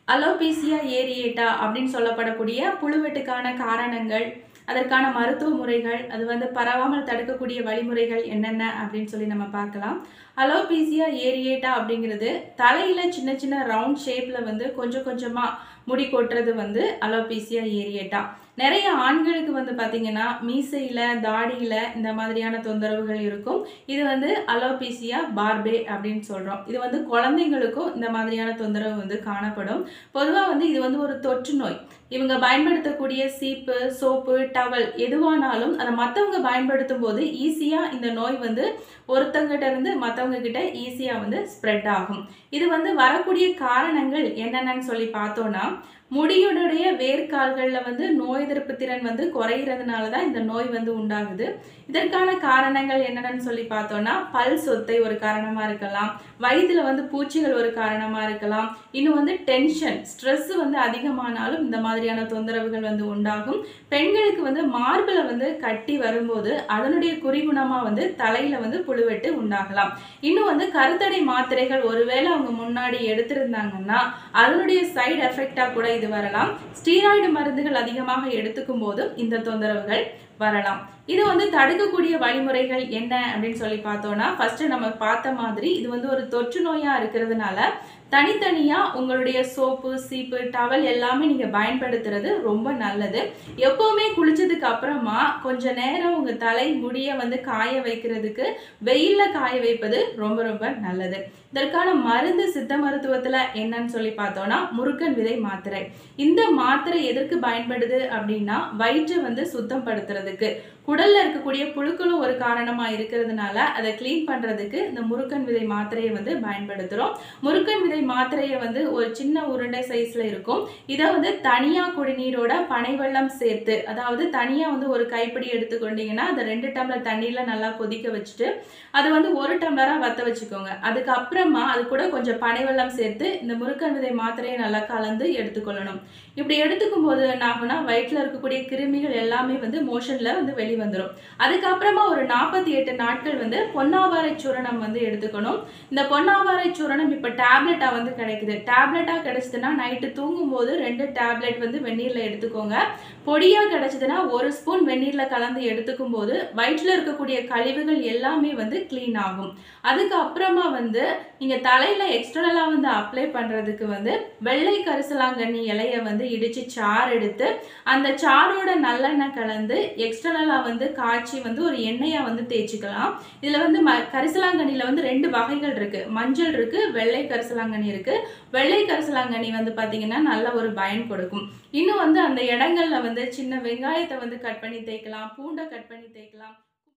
alopecia ஏரியேட்டா அப்படின்னு சொல்லப்படக்கூடிய புழுவெட்டுக்கான காரணங்கள் அதற்கான மருத்துவ முறைகள் அது வந்து பரவாமல் தடுக்கக்கூடிய வழிமுறைகள் என்னென்ன அப்படின்னு சொல்லி நம்ம பார்க்கலாம் அலோபீசியா ஏரியேட்டா அப்படிங்கிறது தலையில சின்ன சின்ன ரவுண்ட் ஷேப்ல வந்து கொஞ்சம் கொஞ்சமா முடி கொட்டுறது வந்து அலோபீசியா ஏரியேட்டா நிறைய ஆண்களுக்கு வந்து பார்த்தீங்கன்னா மீசையில் தாடியில் இந்த மாதிரியான தொந்தரவுகள் இருக்கும் இது வந்து அலோபீசியா பார்பே அப்படின்னு சொல்கிறோம் இது வந்து குழந்தைங்களுக்கும் இந்த மாதிரியான தொந்தரவு வந்து காணப்படும் பொதுவாக வந்து இது வந்து ஒரு தொற்று நோய் இவங்க பயன்படுத்தக்கூடிய சீப்பு சோப்பு டவல் எதுவானாலும் அதை மற்றவங்க பயன்படுத்தும் போது ஈஸியாக இந்த நோய் வந்து ஒருத்தங்கிட்ட இருந்து மற்றவங்க கிட்ட ஈஸியாக வந்து ஸ்ப்ரெட் ஆகும் இது வந்து வரக்கூடிய காரணங்கள் என்னென்னு சொல்லி பார்த்தோன்னா முடியுடைய வேர்க்கால்களில் வந்து நோய் எதிர்ப்பு திறன் வந்து குறையிறதுனால தான் இந்த நோய் வந்து உண்டாகுது இதற்கான காரணங்கள் என்னென்னு சொல்லி பார்த்தோன்னா பல் சொத்தை ஒரு காரணமாக இருக்கலாம் வயிற்றுல வந்து பூச்சிகள் ஒரு காரணமாக இருக்கலாம் இன்னும் வந்து டென்ஷன் ஸ்ட்ரெஸ் வந்து அதிகமானாலும் இந்த மாதிரியான தொந்தரவுகள் வந்து உண்டாகும் பெண்களுக்கு வந்து மார்பில் வந்து கட்டி வரும்போது அதனுடைய குறிகுணமாக வந்து தலையில் வந்து புழுவெட்டு உண்டாகலாம் இன்னும் வந்து கருத்தடை மாத்திரைகள் ஒருவேளை அவங்க முன்னாடி எடுத்திருந்தாங்கன்னா அதனுடைய சைடு எஃபெக்டாக கூட இது வரலாம் ஸ்டீராய்டு மருந்துகள் அதிகமாக எடுத்துக்கும் போதும் இந்த தொந்தரவுகள் வரலாம் இது வந்து தடுக்கக்கூடிய வழிமுறைகள் என்ன அப்படின்னு சொல்லி பார்த்தோம்னா ஃபர்ஸ்ட் நம்ம பார்த்த மாதிரி இது வந்து ஒரு தொற்று நோயா இருக்கிறதுனால தனித்தனியா உங்களுடைய சோப்பு சீப்பு டவல் எல்லாமே நீங்க பயன்படுத்துறது ரொம்ப நல்லது எப்பவுமே குளிச்சதுக்கு அப்புறமா கொஞ்ச நேரம் உங்க தலை முடிய வந்து காய வைக்கிறதுக்கு வெயில்ல காய வைப்பது ரொம்ப ரொம்ப நல்லது இதற்கான மருந்து சித்த மருத்துவத்துல என்னன்னு சொல்லி பார்த்தோம்னா முருக்கன் விதை மாத்திரை இந்த மாத்திரை எதற்கு பயன்படுது அப்படின்னா வயிற்றை வந்து சுத்தம் படுத்துறதுக்கு குடல்ல இருக்கக்கூடிய புழுக்களும் ஒரு காரணமா இருக்கிறதுனால அதை க்ளீன் பண்றதுக்கு இந்த முருக்கன் விதை மாத்திரையை வந்து பயன்படுத்துறோம் முருக்கன் விதை மாத்திரையை வந்து ஒரு சின்ன உருண்டை சைஸ்ல இருக்கும் இதை வந்து தனியா குடிநீரோட பனை வெல்லம் சேர்த்து அதாவது தனியா வந்து ஒரு கைப்பிடி எடுத்துக்கொண்டீங்கன்னா அதை ரெண்டு டம்ளர் தண்ணியில நல்லா கொதிக்க வச்சுட்டு அது வந்து ஒரு டம்ளரா வத்த வச்சுக்கோங்க அதுக்கப்புறமா அது கூட கொஞ்சம் பனை வெல்லம் சேர்த்து இந்த முருக்கன் விதை மாத்திரையை நல்லா கலந்து எடுத்துக்கொள்ளணும் இப்படி எடுத்துக்கும் போது என்ன ஆகும்னா வயிற்றுல இருக்கக்கூடிய கிருமிகள் எல்லாமே வந்து மோஷன்ல வந்து வெளிவந்துடும் அதுக்கப்புறமா ஒரு நாற்பத்தி எட்டு நாட்கள் வந்து பொன்னாவாரை சூரணம் வந்து எடுத்துக்கணும் இந்த பொன்னாவாரை சூரணம் இப்போ டேப்லெட்டா வந்து கிடைக்குது டேப்லெட்டா கிடைச்சதுன்னா நைட்டு தூங்கும் போது ரெண்டு டேப்லெட் வந்து வெந்நீர்ல எடுத்துக்கோங்க பொடியா கிடைச்சதுன்னா ஒரு ஸ்பூன் வெந்நீர்ல கலந்து எடுத்துக்கும் போது வயிற்றுல இருக்கக்கூடிய கழிவுகள் எல்லாமே வந்து க்ளீன் ஆகும் அதுக்கப்புறமா வந்து நீங்க தலையில எக்ஸ்டர்னலா வந்து அப்ளை பண்றதுக்கு வந்து வெள்ளை கரிசலாங்கண்ணி இலைய வந்து இடிச்சு சாறு எடுத்து அந்த சாரோட நல்லெண்ணெய் கலந்து எக்ஸ்டர்னலா வந்து காய்ச்சி வந்து ஒரு எண்ணெயா வந்து தேய்ச்சிக்கலாம் இதுல வந்து ம கரிசலாங்கண்ணில வந்து ரெண்டு வகைகள் இருக்கு மஞ்சள் இருக்கு வெள்ளை கரிசலாங்கண்ணி இருக்கு வெள்ளை கரிசலாங்கண்ணி வந்து பாத்தீங்கன்னா நல்ல ஒரு பயன் கொடுக்கும் இன்னும் வந்து அந்த இடங்கள்ல வந்து சின்ன வெங்காயத்தை வந்து கட் பண்ணி தேய்க்கலாம் பூண்டை கட் பண்ணி தேய்க்கலாம்